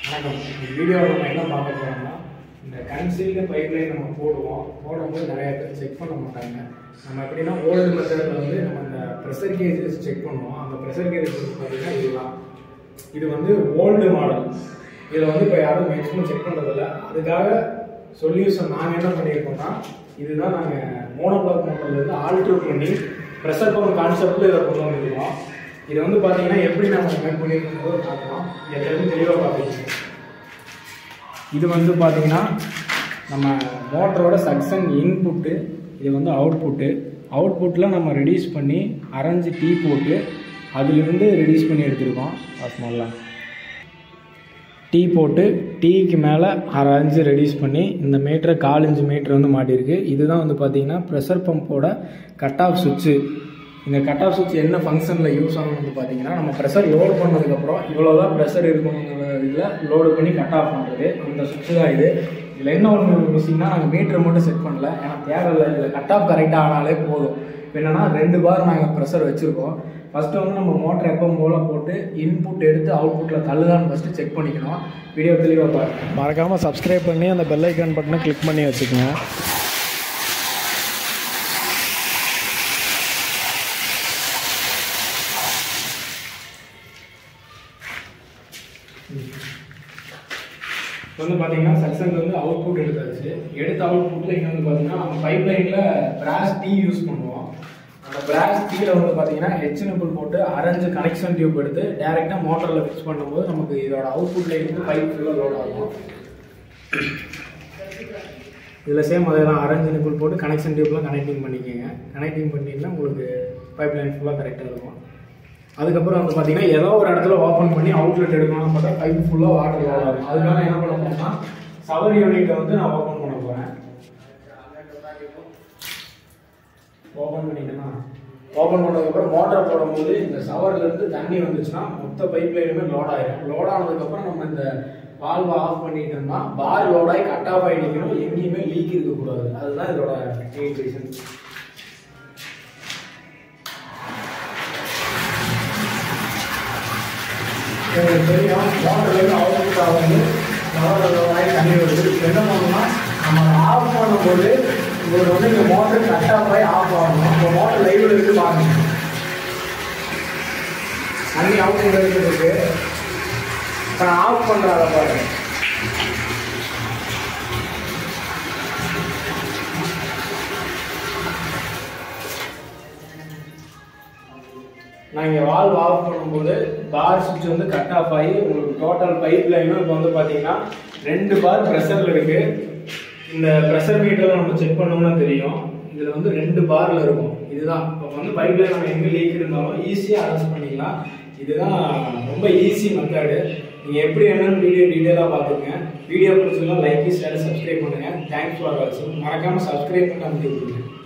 வணக்கம் இந்த வீடியோவில் நம்ம என்ன பார்க்க போகிறோம்னா இந்த கன்சீல்டு பைப்லைன் நம்ம போடுவோம் போடும்போது நிறைய பேர் செக் பண்ண மாட்டாங்க நம்ம எப்படின்னா ஓல்டு மெத்தடில் வந்து நம்ம அந்த ப்ரெஷர் கேஜஸ் செக் பண்ணுவோம் அந்த ப்ரெஷர் கேஜஸ் வந்து பார்த்தீங்கன்னா இதுதான் இது வந்து ஓல்டு மாடல் இதில் வந்து இப்போ யாரும் மேக்ஸிமம் செக் பண்ணுறதில்ல அதுக்காக சொல்யூஷன் நாங்கள் என்ன பண்ணியிருக்கோம்னா இதுதான் நாங்கள் மோனோபிளாக் மோட்டர்லேருந்து ஆல்ட்ரு பண்ணி ப்ரெஷர் பம்ப் கான்செப்டில் இதை கொண்டு வந்துருக்கோம் இது வந்து பார்த்தீங்கன்னா எப்படி நம்ம மேக் பண்ணியிருக்கோம் போது பார்க்கலாம் இதை தெரிஞ்சு தெளிவாக பார்த்துக்கோங்க இது வந்து பார்த்தீங்கன்னா நம்ம மோட்டரோட சக்ஷன் இன்புட்டு இது வந்து அவுட்புட்டு அவுட்புட்டில் நம்ம ரெடியூஸ் பண்ணி அரைஞ்சு டீ போட்டு அதிலிருந்து ரெடியூஸ் பண்ணி எடுத்திருக்கோம் ஸ்மால்லாம் டீ போட்டு டீக்கு மேலே அரை அஞ்சு ரெடியூஸ் பண்ணி இந்த மீட்டரை கால் இன்ச்சு மீட்டர் வந்து மாட்டியிருக்கு இதுதான் வந்து பார்த்தீங்கன்னா ப்ரெஷர் பம்போட கட் ஆஃப் சுவிட்சு இந்த கட் ஆஃப் சுவிட்ச் என்ன ஃபங்க்ஷனில் யூஸ் ஆகும் வந்து பார்த்தீங்கன்னா நம்ம ப்ரெஷர் லோட் பண்ணதுக்கப்புறம் இவ்வளோ தான் ப்ரெஷர் இருக்கணுங்கிற இதில் லோடு பண்ணி கட் ஆஃப் பண்ணுறது அந்த சுவிட்ச் தான் இது இதில் என்ன ஒன்று மிஸ்ஸிங்னா நாங்கள் மீட்டரை மட்டும் செட் பண்ணல ஏன்னா தேவையில்லை இதில் கட் ஆஃப் கரெக்டாக ஆனாலே போதும் இப்போ என்னன்னா ரெண்டு பார் நாங்கள் ப்ரெஷர் வச்சுருக்கோம் ஃபஸ்ட்டு வந்து நம்ம மோட்டர் எப்போ போல போட்டு இன்புட் எடுத்து அவுட்புட்டில் தள்ளுதான்னு ஃபஸ்ட்டு செக் பண்ணிக்கணும் வீடியோ தெளிவாக பாருங்க மறக்காமல் சப்ஸ்கிரைப் பண்ணி அந்த பெல் ஐக்கான் பட்டனை கிளிக் பண்ணி வச்சுக்கோங்க இப்போ வந்து பார்த்தீங்கன்னா சக்சன் வந்து அவுட்புட் எடுத்தாச்சு எடுத்த அவுட்புட்டில் இங்கே வந்து பார்த்தீங்கன்னா நம்ம பைப் லைனில் பிராஸ் டீ யூஸ் பண்ணுவோம் அந்த பிராஸ் டீயில் வந்து பார்த்தீங்கன்னா ஹெச் நிப்பிள் போட்டு அரைஞ்சு கனெக்ஷன் டியூப் எடுத்து டேரெக்டாக மோட்டரில் ஃபிக்ஸ் பண்ணும்போது நமக்கு இதோட அவுட்புட்டில் இருந்து பைப் ஃபுல்லாக லோட் ஆகும் இதில் சேம் அதே தான் அரைஞ்சு நிப்பிள் போட்டு கனெக்ஷன் டியூப்லாம் கனெக்டிங் பண்ணிக்கோங்க கனெக்டிங் பண்ணிங்கன்னா உங்களுக்கு பைப் லைன் ஃபுல்லாக கரெக்டாக இருக்கும் அதுக்கப்புறம் வந்து பார்த்தீங்கன்னா ஏதோ ஒரு இடத்துல ஓப்பன் பண்ணி அவுட்லெட் எடுக்கணும்னு பார்த்தா பைப் ஃபுல்லாக வாட்டர் லோட் ஆகும் அதுக்காக என்ன பண்ண போறோம்னா சவர் யூனிட்டை வந்து நான் ஓப்பன் பண்ண போகிறேன் ஓப்பன் பண்ணிட்டேன்னா ஓப்பன் பண்ணதுக்கப்புறம் மோட்டர் போடும்போது இந்த சவர்ல இருந்து தண்ணி வந்துச்சுன்னா மொத்த பைப் லைனுமே லோட் ஆயிடும் லோட் ஆனதுக்கப்புறம் நம்ம இந்த வால்வை ஆஃப் பண்ணிட்டோம்னா பார் லோட் ஆகி கட் ஆஃப் ஆகி நிற்கணும் எங்கேயுமே லீக் இருக்கக்கூடாது அதுதான் இதோட ரீசன் உங்களுக்கு தெரியும் மோட்டர்லேருந்து அவுட்புட் ஆகுது மோட்டர் வாங்கி தண்ணி வருது இப்போ என்ன பண்ணணும்னா நம்ம ஆஃப் பண்ணும்போது உங்களுக்கு வந்து இந்த மோட்டர் கட் ஆஃப் ஆகி ஆஃப் ஆகணும் இப்போ மோட்டர் லைவ்ல இருக்கு பாருங்க தண்ணி அவுட் இருக்கு இப்போ நான் ஆஃப் பண்ணுறத பாருங்க நான் இங்கே வால்வ் ஆஃப் பண்ணும்போது பார் சுவிட்ச் வந்து கட் ஆஃப் ஆகி உங்களுக்கு டோட்டல் பைப் லைனும் இப்போ வந்து பார்த்தீங்கன்னா ரெண்டு பார் ப்ரெஷரில் இருக்கு இந்த ப்ரெஷர் மீட்டரில் நம்ம செக் பண்ணோம்னா தெரியும் இதில் வந்து ரெண்டு பாரில் இருக்கும் இதுதான் இப்போ வந்து பைப் லைன் நம்ம எங்கே லீக் இருந்தாலும் ஈஸியாக அரெஸ்ட் பண்ணிக்கலாம் இதுதான் ரொம்ப ஈஸி மெத்தடு நீங்கள் எப்படி என்னன்னு வீடியோ டீட்டெயிலாக பார்த்துங்க வீடியோ பிடிச்சிருந்தா லைக் ஷேர் சப்ஸ்கிரைப் பண்ணுங்கள் தேங்க்ஸ் ஃபார் வாட்சிங் மறக்காமல் சப்ஸ்கிரைப் பண்ணி அமைச்சு விட்டுருங்க